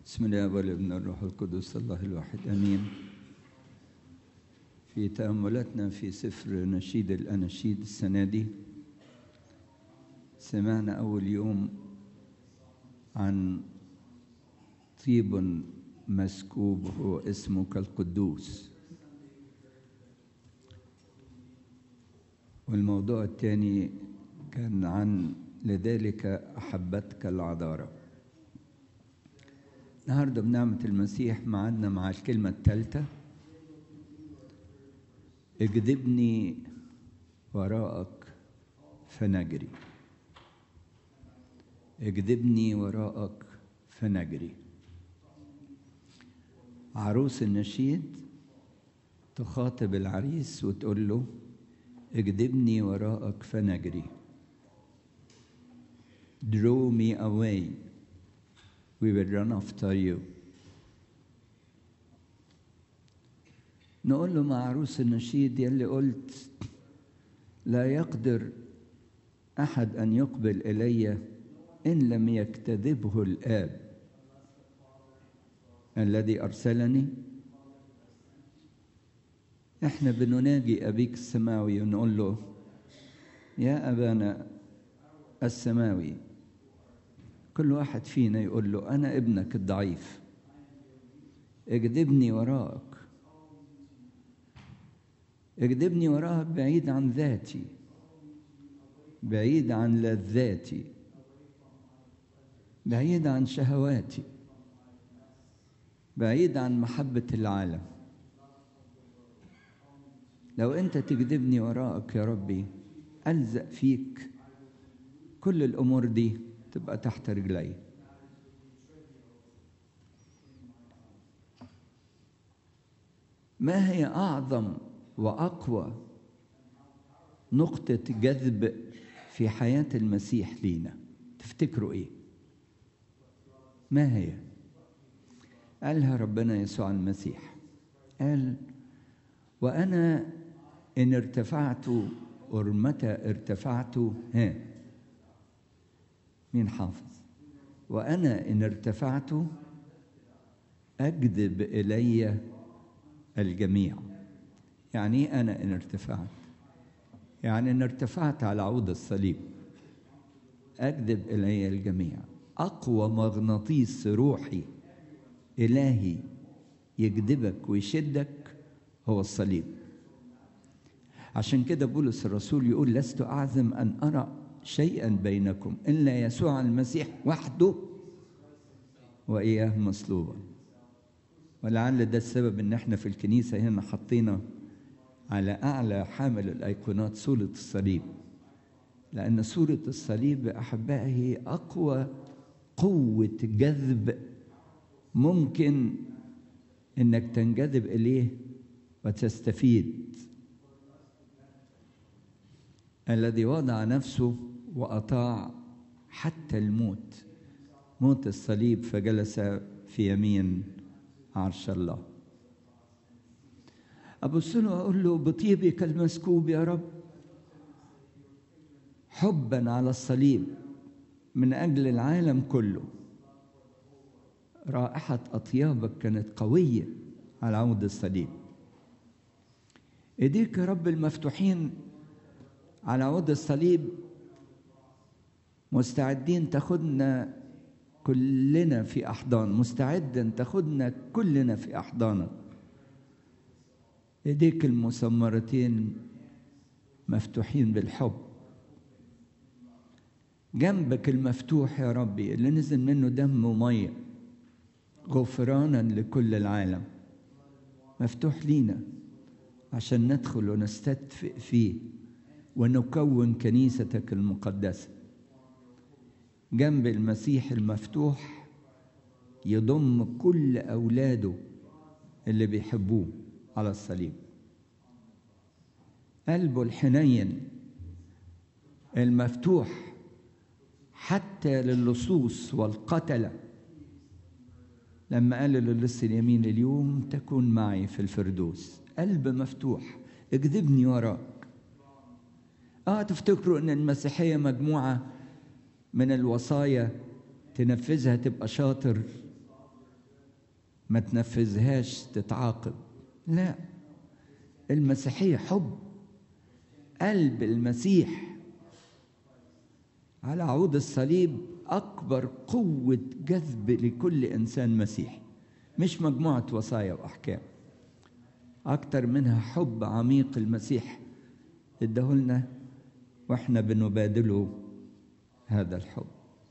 بسم الله والابن الروح القدس الله الواحد امين في تاملاتنا في سفر نشيد الاناشيد السنه دي سمعنا اول يوم عن طيب مسكوب هو اسمك القدوس والموضوع الثاني كان عن لذلك احبتك العذاره النهارده بنعمة المسيح معنا مع الكلمة الثالثة اجذبني وراءك فنجري اجذبني وراءك فنجري عروس النشيد تخاطب العريس وتقول له اجذبني وراءك فنجري draw me away we will run after you نقول له مع عروس النشيد يلي قلت لا يقدر أحد أن يقبل إلي إن لم يكتذبه الآب الذي أرسلني إحنا بنناجي أبيك السماوي ونقول له يا أبانا السماوي كل واحد فينا يقول له أنا ابنك الضعيف اجذبني وراءك اجذبني وراءك بعيد عن ذاتي بعيد عن لذاتي بعيد عن شهواتي بعيد عن محبة العالم لو أنت تجذبني وراءك يا ربي ألزق فيك كل الأمور دي تبقى تحت رجلي ما هي اعظم واقوى نقطه جذب في حياه المسيح لينا تفتكروا ايه ما هي قالها ربنا يسوع المسيح قال وانا ان ارتفعت ومتى ارتفعت ها مين حافظ وأنا إن ارتفعت أجذب إلي الجميع يعني إيه أنا إن ارتفعت يعني إن ارتفعت على عود الصليب أجذب إلي الجميع أقوى مغناطيس روحي إلهي يجذبك ويشدك هو الصليب عشان كده بولس الرسول يقول لست أعزم أن أرى شيئا بينكم إلا يسوع المسيح وحده وإياه مصلوبا ولعل ده السبب إن إحنا في الكنيسة هنا حطينا على أعلى حامل الأيقونات صورة الصليب لأن صورة الصليب أحبائي أقوى قوة جذب ممكن إنك تنجذب إليه وتستفيد الذي وضع نفسه واطاع حتى الموت موت الصليب فجلس في يمين عرش الله ابص له اقول له بطيبك المسكوب يا رب حبا على الصليب من اجل العالم كله رائحه اطيابك كانت قويه على عود الصليب ايديك يا رب المفتوحين على عود الصليب مستعدين تاخدنا كلنا في احضان مستعدا تاخدنا كلنا في احضانك ايديك المسمرتين مفتوحين بالحب جنبك المفتوح يا ربي اللي نزل منه دم وميه غفرانا لكل العالم مفتوح لينا عشان ندخل ونستدفئ فيه ونكون كنيستك المقدسه جنب المسيح المفتوح يضم كل اولاده اللي بيحبوه على الصليب قلبه الحنين المفتوح حتى للصوص والقتله لما قال للص اليمين اليوم تكون معي في الفردوس قلب مفتوح اجذبني وراك اه تفتكروا ان المسيحيه مجموعه من الوصايا تنفذها تبقى شاطر ما تنفذهاش تتعاقب لا المسيحية حب قلب المسيح على عود الصليب أكبر قوة جذب لكل إنسان مسيحي مش مجموعة وصايا وأحكام أكتر منها حب عميق المسيح ادهولنا واحنا بنبادله هذا الحب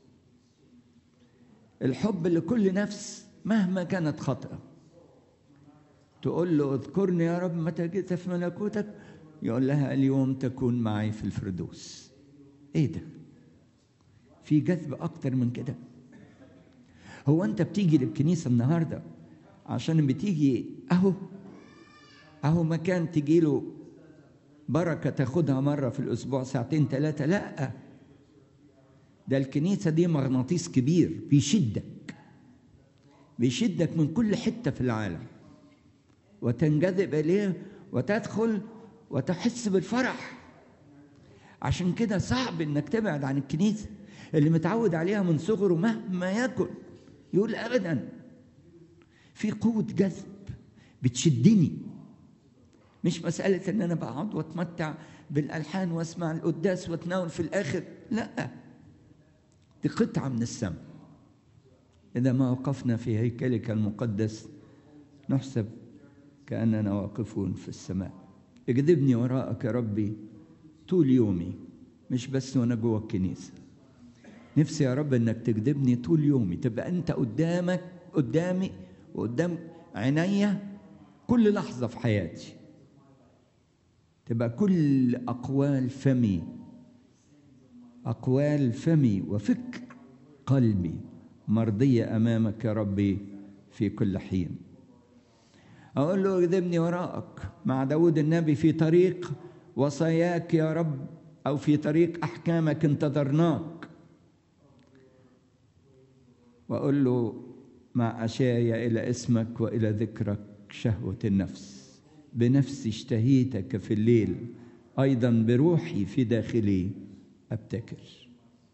الحب لكل نفس مهما كانت خطأة تقول له اذكرني يا رب متى جئت في ملكوتك يقول لها اليوم تكون معي في الفردوس ايه ده في جذب اكتر من كده هو انت بتيجي للكنيسه النهارده عشان بتيجي اهو اهو مكان تجي له بركه تاخدها مره في الاسبوع ساعتين ثلاثه لا ده الكنيسه دي مغناطيس كبير بيشدك بيشدك من كل حته في العالم وتنجذب اليه وتدخل وتحس بالفرح عشان كده صعب انك تبعد عن الكنيسه اللي متعود عليها من صغره مهما يكن يقول ابدا في قوه جذب بتشدني مش مساله ان انا بقعد واتمتع بالالحان واسمع القداس واتناول في الاخر لا دي قطعه من السماء اذا ما وقفنا في هيكلك المقدس نحسب كاننا واقفون في السماء اجذبني وراءك يا ربي طول يومي مش بس وانا جوه الكنيسه نفسي يا رب انك تجذبني طول يومي تبقى انت قدامك قدامي وقدام عينيا كل لحظه في حياتي تبقى كل اقوال فمي اقوال فمي وفكر قلبي مرضيه امامك يا ربي في كل حين اقول له اجذبني وراءك مع داود النبي في طريق وصاياك يا رب او في طريق احكامك انتظرناك واقول له مع اشايا الى اسمك والى ذكرك شهوه النفس بنفسي اشتهيتك في الليل ايضا بروحي في داخلي ابتكر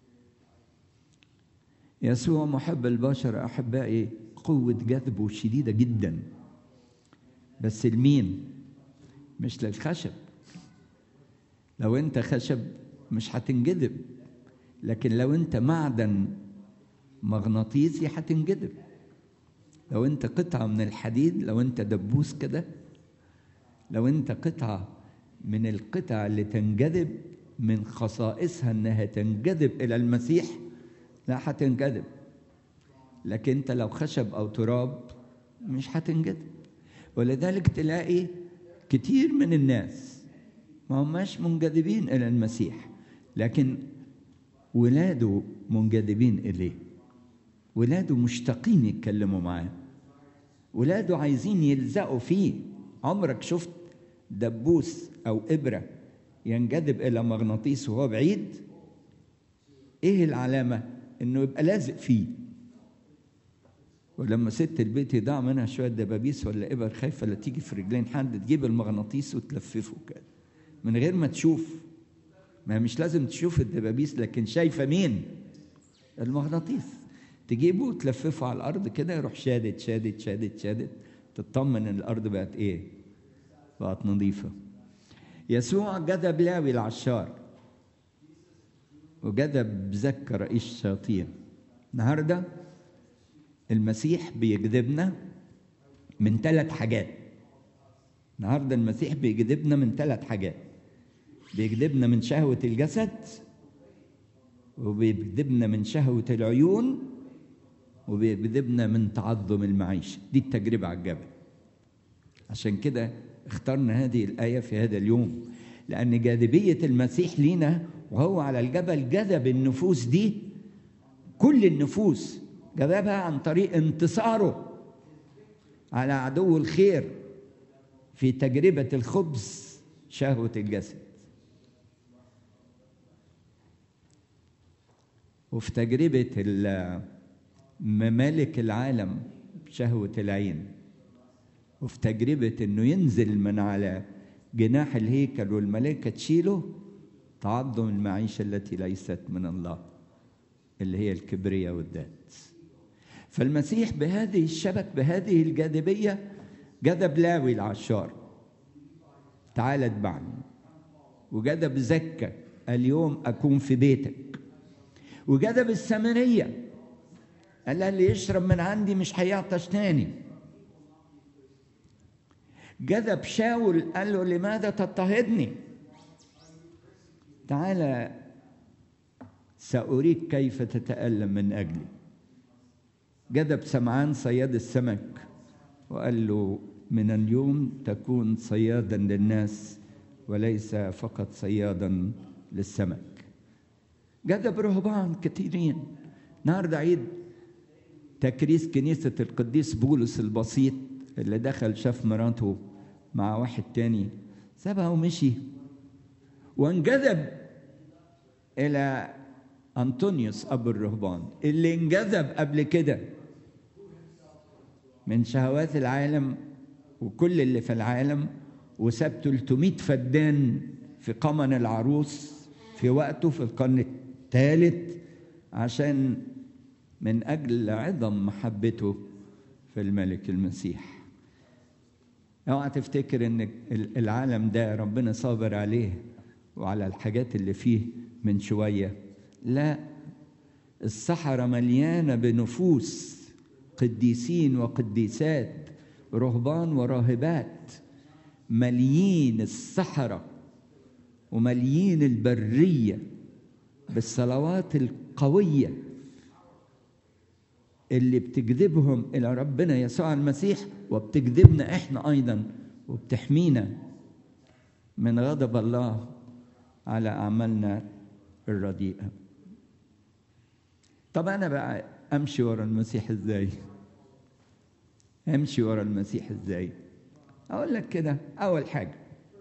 يسوع محب البشر احبائي قوه جذبه شديده جدا بس لمين مش للخشب لو انت خشب مش هتنجذب لكن لو انت معدن مغناطيسي هتنجذب لو انت قطعه من الحديد لو انت دبوس كده لو انت قطعه من القطع اللي تنجذب من خصائصها انها تنجذب الى المسيح لا هتنجذب لكن انت لو خشب او تراب مش هتنجذب ولذلك تلاقي كتير من الناس ما هماش منجذبين الى المسيح لكن ولاده منجذبين اليه ولاده مشتاقين يتكلموا معاه ولاده عايزين يلزقوا فيه عمرك شفت دبوس او ابره ينجذب الى مغناطيس وهو بعيد ايه العلامه انه يبقى لازق فيه ولما ست البيت يضاع منها شويه دبابيس ولا ابر خايفه لا تيجي في رجلين حد تجيب المغناطيس وتلففه كده من غير ما تشوف ما مش لازم تشوف الدبابيس لكن شايفه مين المغناطيس تجيبه وتلففه على الارض كده يروح شادد شادد شادد شادد تطمن ان الارض بقت ايه بقت نظيفه يسوع جذب لاوي العشار وجذب زكى رئيس الشياطين النهارده المسيح بيجذبنا من ثلاث حاجات النهارده المسيح بيجذبنا من ثلاث حاجات بيجذبنا من شهوة الجسد وبيجذبنا من شهوة العيون وبيجذبنا من تعظم المعيشة دي التجربة على الجبل عشان كده اخترنا هذه الآية في هذا اليوم لأن جاذبية المسيح لينا وهو على الجبل جذب النفوس دي كل النفوس جذبها عن طريق انتصاره على عدو الخير في تجربة الخبز شهوة الجسد وفي تجربة ممالك العالم شهوة العين وفي تجربة انه ينزل من على جناح الهيكل والملائكة تشيله تعظم المعيشة التي ليست من الله اللي هي الكبرياء والذات فالمسيح بهذه الشبك بهذه الجاذبية جذب لاوي العشار تعال اتبعني وجذب زكة اليوم أكون في بيتك وجذب السامرية قال لها اللي يشرب من عندي مش هيعطش تاني جذب شاول قال له لماذا تضطهدني تعالى سأريك كيف تتألم من أجلي جذب سمعان صياد السمك وقال له من اليوم تكون صيادا للناس وليس فقط صيادا للسمك جذب رهبان كثيرين النهارده عيد تكريس كنيسة القديس بولس البسيط اللي دخل شاف مراته مع واحد تاني سابها ومشي وانجذب إلى أنطونيوس أبو الرهبان اللي انجذب قبل كده من شهوات العالم وكل اللي في العالم وساب 300 فدان في قمن العروس في وقته في القرن الثالث عشان من أجل عظم محبته في الملك المسيح اوعى تفتكر ان العالم ده ربنا صابر عليه وعلى الحاجات اللي فيه من شويه لا الصحراء مليانه بنفوس قديسين وقديسات رهبان وراهبات مليين الصحراء ومليين البريه بالصلوات القويه اللي بتجذبهم الى ربنا يسوع المسيح وبتجذبنا احنا ايضا وبتحمينا من غضب الله على اعمالنا الرديئه طب انا بقى امشي ورا المسيح ازاي امشي ورا المسيح ازاي اقول لك كده اول حاجه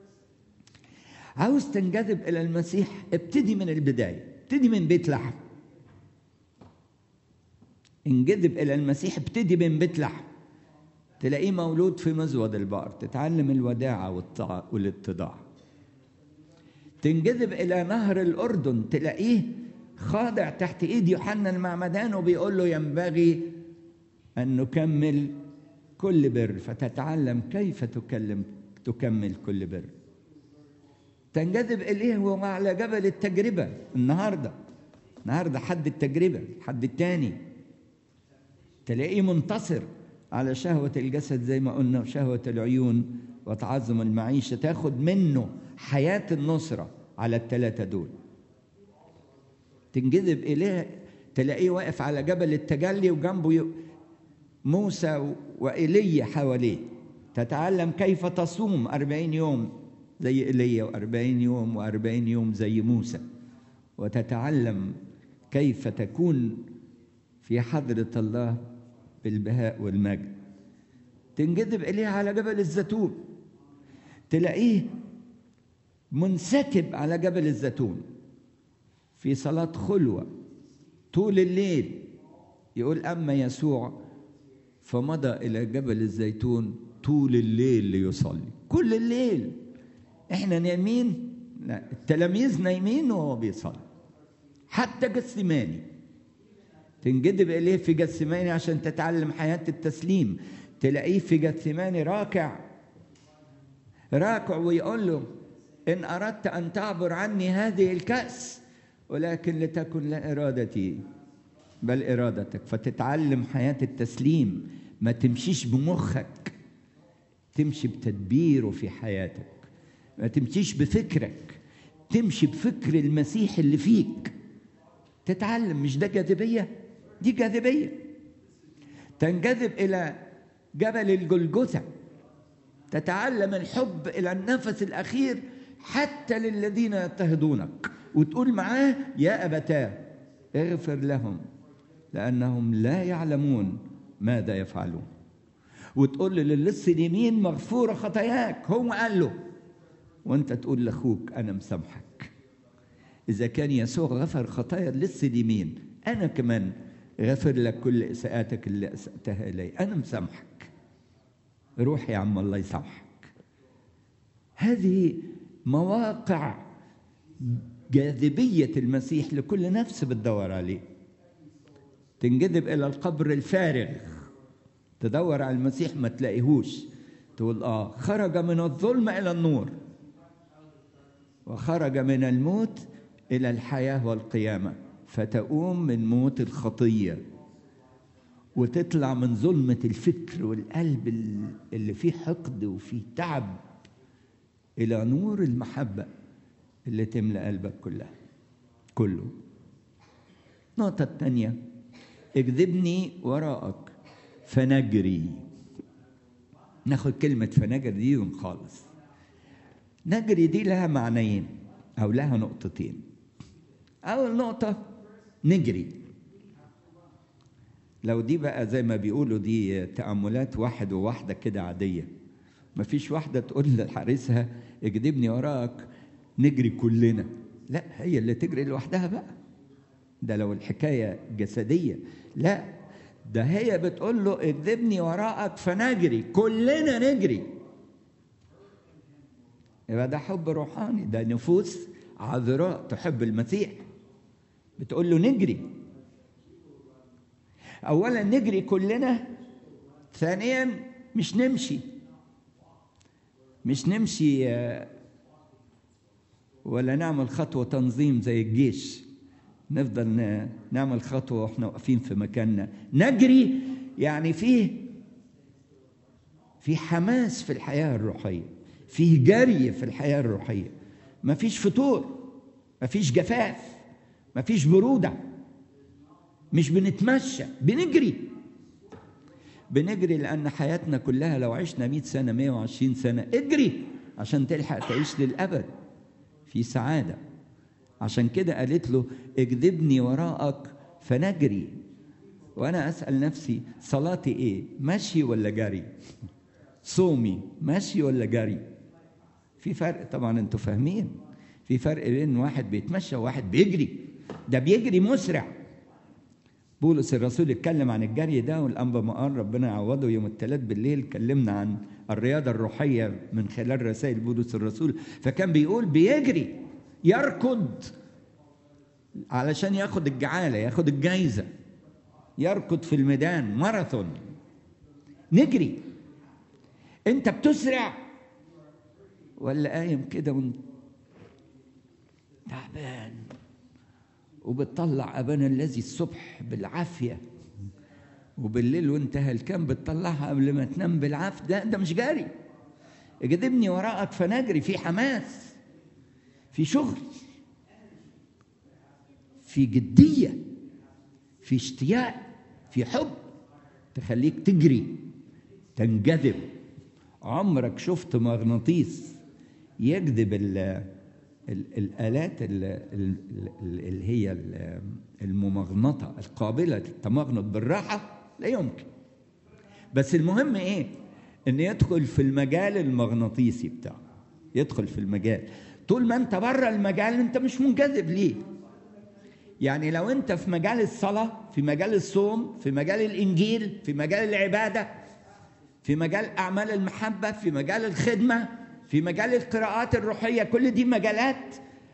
عاوز تنجذب الى المسيح ابتدي من البدايه ابتدي من بيت لحم انجذب الى المسيح ابتدي من بيت لحم تلاقيه مولود في مزود البقر تتعلم الوداعة والاتضاع تنجذب إلى نهر الأردن تلاقيه خاضع تحت إيد يوحنا المعمدان وبيقول له ينبغي أن نكمل كل بر فتتعلم كيف تكلم تكمل كل بر تنجذب إليه وهو على جبل التجربة النهاردة النهاردة حد التجربة حد التاني تلاقيه منتصر على شهوة الجسد زي ما قلنا وشهوة العيون وتعظم المعيشة تاخد منه حياة النصرة على الثلاثة دول تنجذب إليه تلاقيه واقف على جبل التجلي وجنبه موسى وإيليا حواليه تتعلم كيف تصوم أربعين يوم زي إيليا وأربعين يوم وأربعين يوم زي موسى وتتعلم كيف تكون في حضرة الله بالبهاء والمجد تنجذب إليه على جبل الزيتون تلاقيه منسكب على جبل الزيتون في صلاة خلوة طول الليل يقول أما يسوع فمضى إلى جبل الزيتون طول الليل ليصلي كل الليل احنا نايمين لا التلاميذ نايمين وهو بيصلي حتى جسماني تنجذب إليه في جثماني عشان تتعلم حياة التسليم تلاقيه في جثماني راكع راكع ويقول له إن أردت أن تعبر عني هذه الكأس ولكن لتكن لا إرادتي بل إرادتك فتتعلم حياة التسليم ما تمشيش بمخك تمشي بتدبيره في حياتك ما تمشيش بفكرك تمشي بفكر المسيح اللي فيك تتعلم مش ده جاذبية دي جاذبية تنجذب إلى جبل الجلجثة تتعلم الحب إلى النفس الأخير حتى للذين يضطهدونك وتقول معاه يا أبتاه اغفر لهم لأنهم لا يعلمون ماذا يفعلون وتقول له للص اليمين مغفورة خطاياك هو قال له وانت تقول لاخوك انا مسامحك اذا كان يسوع غفر خطايا اللص اليمين انا كمان غفر لك كل اساءاتك اللي اساتها الي انا مسامحك روح يا عم الله يسامحك هذه مواقع جاذبيه المسيح لكل نفس بتدور عليه تنجذب الى القبر الفارغ تدور على المسيح ما تلاقيهوش تقول اه خرج من الظلم الى النور وخرج من الموت الى الحياه والقيامه فتقوم من موت الخطيه وتطلع من ظلمه الفكر والقلب اللي فيه حقد وفيه تعب الى نور المحبه اللي تملا قلبك كلها كله النقطه الثانيه اكذبني وراءك فنجري ناخد كلمة فنجري دي ونخلص نجري دي لها معنيين أو لها نقطتين أول نقطة نجري لو دي بقى زي ما بيقولوا دي تأملات واحد وواحدة كده عادية مفيش واحدة تقول لحارسها اكدبني وراك نجري كلنا لا هي اللي تجري لوحدها بقى ده لو الحكاية جسدية لا ده هي بتقول له اكذبني وراءك فنجري كلنا نجري يبقى ده حب روحاني ده نفوس عذراء تحب المسيح بتقول له نجري اولا نجري كلنا ثانيا مش نمشي مش نمشي ولا نعمل خطوه تنظيم زي الجيش نفضل نعمل خطوه واحنا واقفين في مكاننا نجري يعني فيه في حماس في الحياه الروحيه فيه جري في الحياه الروحيه مفيش فتور مفيش جفاف مفيش بروده مش بنتمشى بنجري بنجري لان حياتنا كلها لو عشنا 100 سنه 120 سنه اجري عشان تلحق تعيش للابد في سعاده عشان كده قالت له اكذبني وراءك فنجري وانا اسال نفسي صلاتي ايه مشي ولا جري صومي مشي ولا جري في فرق طبعا انتوا فاهمين في فرق بين واحد بيتمشى وواحد بيجري ده بيجري مسرع بولس الرسول اتكلم عن الجري ده والانبا مقار ربنا يعوضه يوم الثلاث بالليل اتكلمنا عن الرياضه الروحيه من خلال رسائل بولس الرسول فكان بيقول بيجري يركض علشان ياخد الجعاله ياخد الجايزه يركض في الميدان ماراثون نجري انت بتسرع ولا قايم كده وانت تعبان وبتطلع ابانا الذي الصبح بالعافيه وبالليل وانت هلكان بتطلعها قبل ما تنام بالعافيه ده ده مش جاري اجذبني وراءك فنجري في حماس في شغل في جديه في اشتياق في حب تخليك تجري تنجذب عمرك شفت مغناطيس يجذب ال ال الالات اللي هي الممغنطه القابله للتمغنط بالراحه لا يمكن بس المهم ايه ان يدخل في المجال المغناطيسي بتاعه يدخل في المجال طول ما انت بره المجال انت مش منجذب ليه يعني لو انت في مجال الصلاه في مجال الصوم في مجال الانجيل في مجال العباده في مجال اعمال المحبه في مجال الخدمه في مجال القراءات الروحيه كل دي مجالات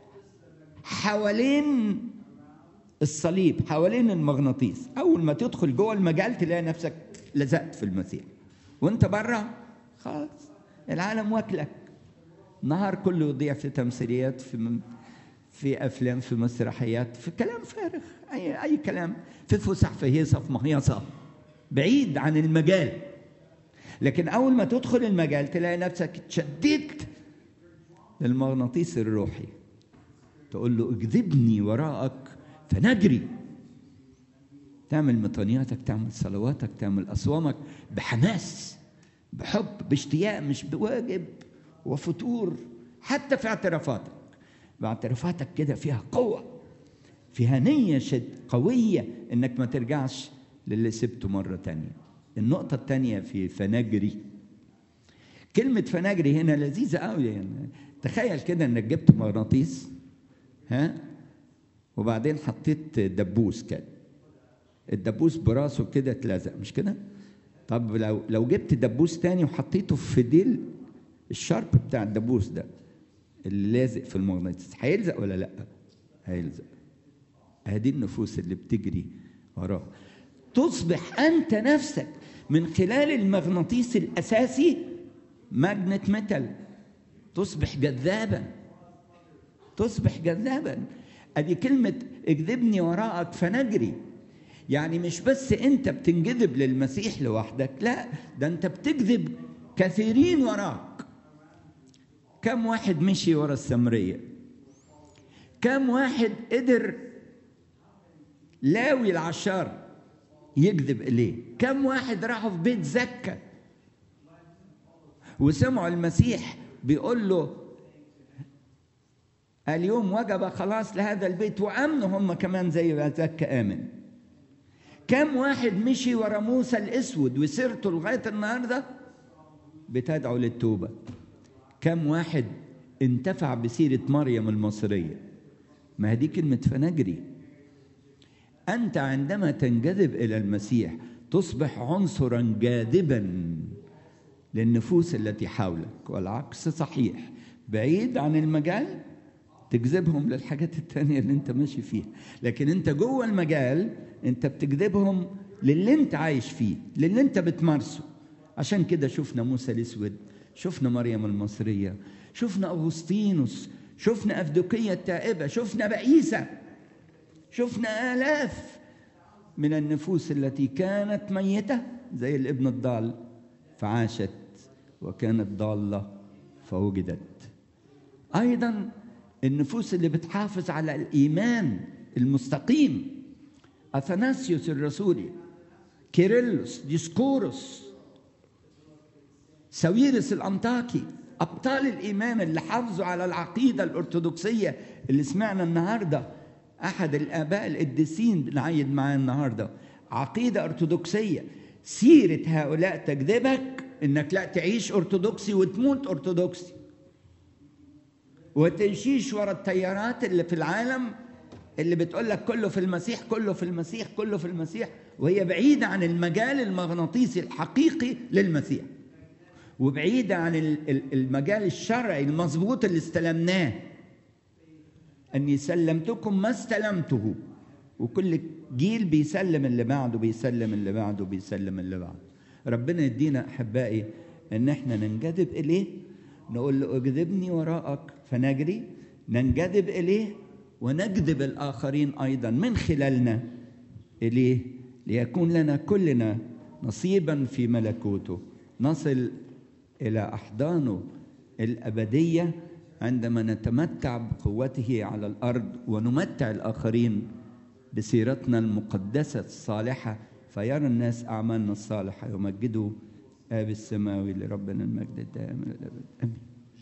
حوالين الصليب حوالين المغناطيس اول ما تدخل جوه المجال تلاقي نفسك لزقت في المسيح وانت بره خلاص العالم واكلك نهار كله يضيع في تمثيليات في في افلام في مسرحيات في كلام فارغ اي اي كلام في فسح في هيصه في مهيصه بعيد عن المجال لكن اول ما تدخل المجال تلاقي نفسك اتشددت للمغناطيس الروحي تقول له اجذبني وراءك فنجري تعمل مطانياتك تعمل صلواتك تعمل اصوامك بحماس بحب باشتياق مش بواجب وفتور حتى في اعترافاتك باعترافاتك كده فيها قوة فيها نية شد قوية انك ما ترجعش للي سبته مرة تانية النقطة التانية في فنجري كلمة فنجري هنا لذيذة قوي يعني تخيل كده انك جبت مغناطيس ها وبعدين حطيت دبوس كده الدبوس براسه كده اتلزق مش كده؟ طب لو لو جبت دبوس تاني وحطيته في ديل الشارب بتاع الدبوس ده اللي لازق في المغناطيس هيلزق ولا لا؟ هيلزق هذه النفوس اللي بتجري وراه تصبح انت نفسك من خلال المغناطيس الاساسي ماجنت ميتال تصبح جذابا تصبح جذابا ادي كلمه اجذبني وراءك فنجري يعني مش بس انت بتنجذب للمسيح لوحدك لا ده انت بتجذب كثيرين وراك كم واحد مشي ورا السمريه كم واحد قدر لاوي العشار يكذب اليه كم واحد راحوا في بيت زكا وسمعوا المسيح بيقول له اليوم وجب خلاص لهذا البيت وامنوا هم كمان زي ما زكا امن كم واحد مشي ورا موسى الاسود وسيرته لغايه النهارده بتدعو للتوبه كم واحد انتفع بسيره مريم المصريه ما هي دي كلمه فنجري انت عندما تنجذب الى المسيح تصبح عنصرا جاذبا للنفوس التي حولك والعكس صحيح بعيد عن المجال تجذبهم للحاجات التانية اللي انت ماشي فيها لكن انت جوه المجال انت بتجذبهم للي انت عايش فيه للي انت بتمارسه عشان كده شفنا موسى الاسود شفنا مريم المصرية شفنا أغسطينوس شفنا أفدوكية التائبة شفنا بئيسة شفنا آلاف من النفوس التي كانت ميتة زي الابن الضال فعاشت وكانت ضالة فوجدت أيضا النفوس اللي بتحافظ على الإيمان المستقيم أثناسيوس الرسولي كيرلس ديسكوروس ساويرس الأنطاكي أبطال الإيمان اللي حافظوا على العقيدة الأرثوذكسية اللي سمعنا النهاردة أحد الآباء القديسين بنعيد معاه النهاردة عقيدة أرثوذكسية سيرة هؤلاء تجذبك إنك لا تعيش أرثوذكسي وتموت أرثوذكسي وتمشيش ورا التيارات اللي في العالم اللي بتقول لك كله في المسيح كله في المسيح كله في المسيح وهي بعيدة عن المجال المغناطيسي الحقيقي للمسيح وبعيدة عن المجال الشرعي المظبوط اللي استلمناه أني سلمتكم ما استلمته وكل جيل بيسلم اللي بعده بيسلم اللي بعده بيسلم اللي بعده ربنا يدينا أحبائي أن احنا ننجذب إليه نقول له اجذبني وراءك فنجري ننجذب إليه ونجذب الآخرين أيضا من خلالنا إليه ليكون لنا كلنا نصيبا في ملكوته نصل الى احضانه الابديه عندما نتمتع بقوته على الارض ونمتع الاخرين بسيرتنا المقدسه الصالحه فيرى الناس اعمالنا الصالحه يمجدوا اب السماوي لربنا المجد الدائم الى الابد امين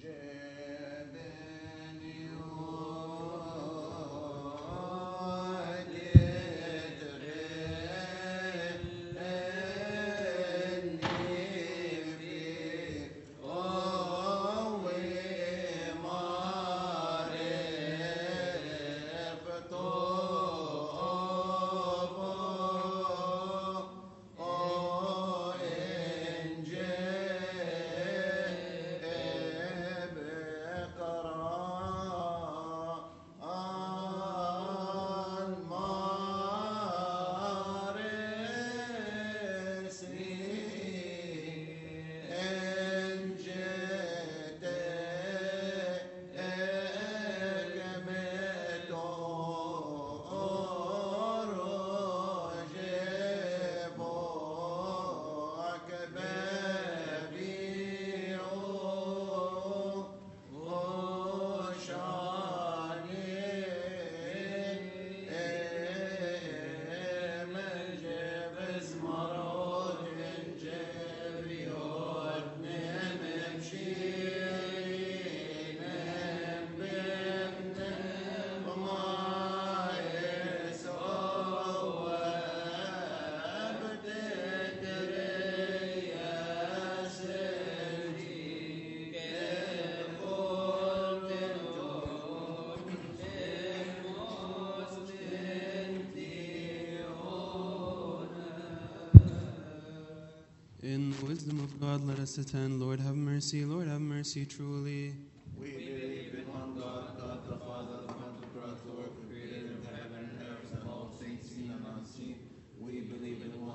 In the wisdom of God, let us attend. Lord, have mercy. Lord, have mercy truly. We believe in one God, God the Father, the one who brought the work created in heaven and earth and all things seen and unseen. We believe in one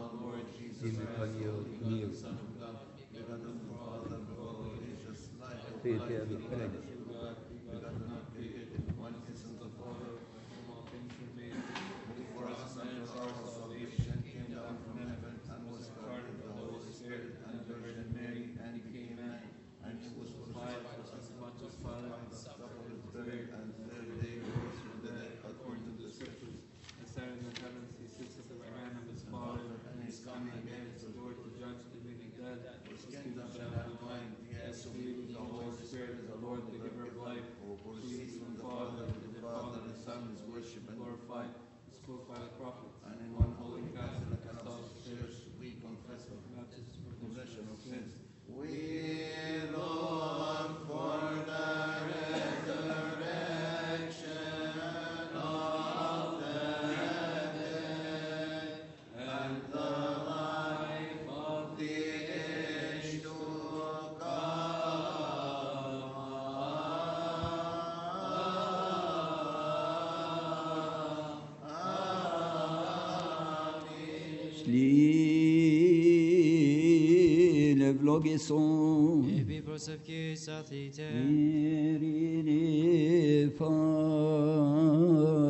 Sli vlogeson Epi prosevki sathite. Irine